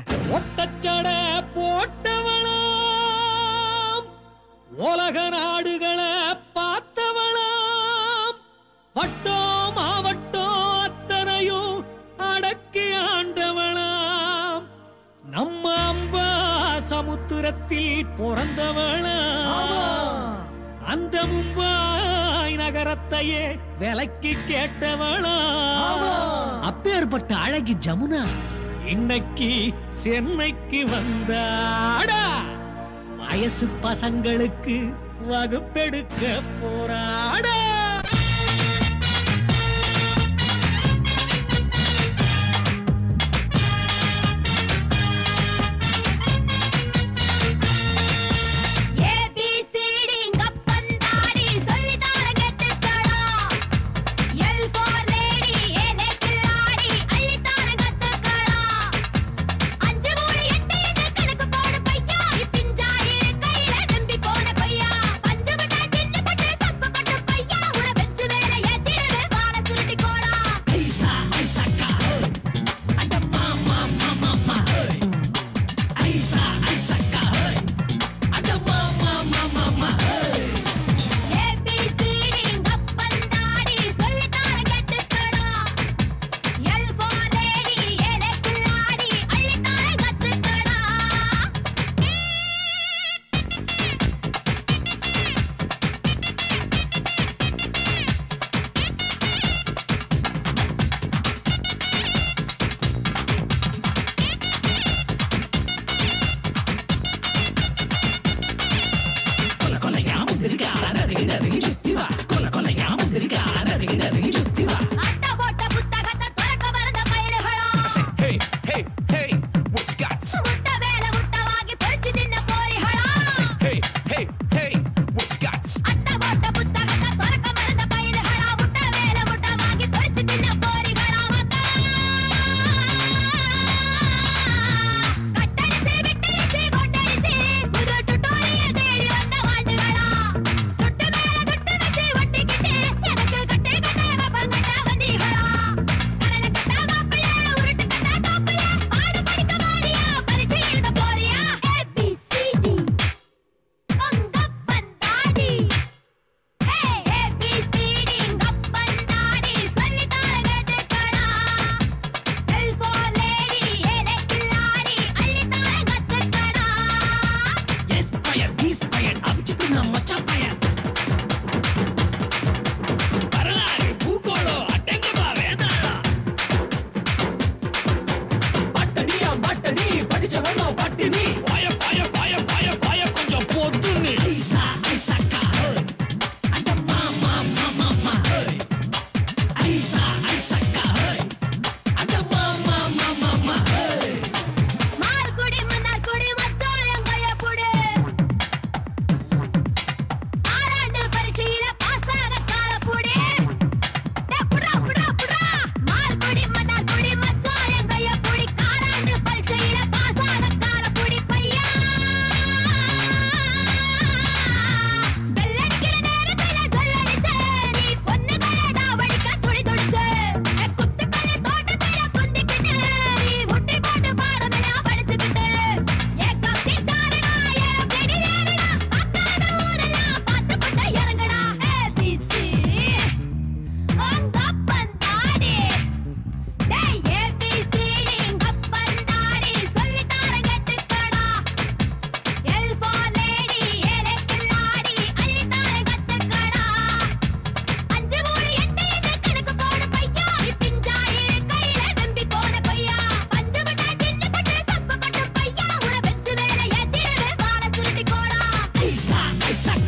ஒட்டச்சட போட்டவளாம் உலக நாடுகளை பார்த்தவளாம் வட்டம் மாவட்டம் அத்தனையும் அடக்கி ஆண்டவளாம் நம்ம அம்பா சமுத்திரத்தில் பிறந்தவளாம் அந்த மும்பாய் நகரத்தையே விலைக்கு கேட்டவளா அப்பேற்பட்ட அழகி ஜமுனா இன்னைக்கு சென்னைக்கு வந்தாடா வயசு பசங்களுக்கு வகுப்பெடுக்க போறாடா ABCD கப்பந்தாடி சொல்லித்தார கெத்துக்கடா L for lady ஏலே கில்லாடி அள்ளித்தார கத்துக்கடா அஞ்சு மூணு எட்டு எட்டு கணக்கு போடு பையா பிஞ்சாயி கையில நம்பி போன பையா பஞ்சு மிட்டாய் தின்னு பட்டு சப்பு கட்டு பையா உன பெஞ்சு மேல ஏத்திடுவே வாழ சுருட்டி கோடா ஐசா ஐசாக்கா அட மாமா மாமா மா ஐசா ஐசாக்கா அட மாமா மாமா மா ABCD கப்பந்தாடி சொல்லித்தார கெத்துக்கடா L for lady ஏலே கில்லாடி அள்ளித்தார கத்துக்கடா கொல கொலையா முந்திரிக்கா நறுகி நறுகி சுத்தி வா கொல கொலையா முந்திரிக்கா நறுகி நறுகி சுத்தி வா அட்ட போட்ட புத்தகத்தை திறக்க மறந்த பயலுகளா Hey, hey, hey, what you got? முட்ட வேலை முட்டவாகி பொறிச்சு தின்ன போரிகளா Hey, hey, hey, what you got? அட்ட போட்ட புத்தகத்தை திறக்க மறந்த பயலுகளா முட்ட வேலை முட்டவாகி பொறிச்சு தின்ன போரிகளா மக்கா கட்டடிச்சு விட்டடிச்சு கொட்டடிச்சு புது டுட்டோரியல் தேடி வந்த வாண்டுகளா தொட்டு மேல தொட்டு வச்சு ஒட்டிக்கிட்டு எனக்கு கட்டே கட்டே வப்பங்கட்ட வந்தீகளா கடல கட்டா மாப்பிள்ள உருட்டு கட்டா காப்பிள்ள பாடு படிக்க மாறியா பரிச்சை எழுத போறியா ABCD உங்க பந்தாடி Hey ABCD உங்க பந்தாடி சொல்லித்தார கேட்டுக்கடா L for lady ஏலே கில்லாடி அள்ளித்தார கத்துக்கடா எஸ் பயன் பீஸ் பயன் அவிச்சு தின்ன மச்சான் பயன் வரலாறு பூகோளம் அட்டங்கமா வேதாளம் பட்டடியா பட்டடி படிச்சவனோ பட்டினி பாய பாய பாய பாய பாய கொஞ்சம் பொத்துன்னு ஐசா ஐசாக்கா அட மாமா மாமா மா ஐசா ஐசாக்கா அட மாமா மாமா மா மால்குடி மன்னார்குடி மச்சான் என் கைய புடி. ஆறாண்டு பரீட்சையில pass ஆக கால புடி. டேய், புட்றா, புட்றா, புட்றா. மால்குடி மன்னார்குடி மச்சான் என் கைய புடி. காலாண்டு பரீட்சையில pass ஆக கால புடி பையா. bell அடிக்கிற நேரத்துல சொல்லடிச்சே. நீ பொண்ணுகளை டாவடிக்க துடி துடிச்சே. ஏ, குத்துக்கல்லு தோட்டத்துல குந்திக்கிட்டு, நீ முட்டி போட்டு பாடமெல்லாம் படிச்சுக்கிட்டு. ஏ, கப்பி சாருடா, ஏரோப்ளேனில் ஏறுடா. பார்க்காத ஊரெல்லாம் பார்த்துப்புட்டு இறங்குடா. ABCD, உங்க பந்தாடி. டேய், ABCD, உங்க பந்தாடி. சொல்லித்தார கத்துக்கடா. L for lady, ஏலே கில்லாடி, அள்ளித்தார கத்துக்கடா. அஞ்சு மூணு எட்டு எட்டு கணக்கு போடு பையா பிஞ்சாயி கையில நம்பி போன பையா பஞ்சு மிட்டாய் தின்னு பட்டு சப்பு கட்டு பையா உன பெஞ்சு மேல ஏத்திடுவே வாழ சுருட்டி கோடா ஐசா ஐசாக்கா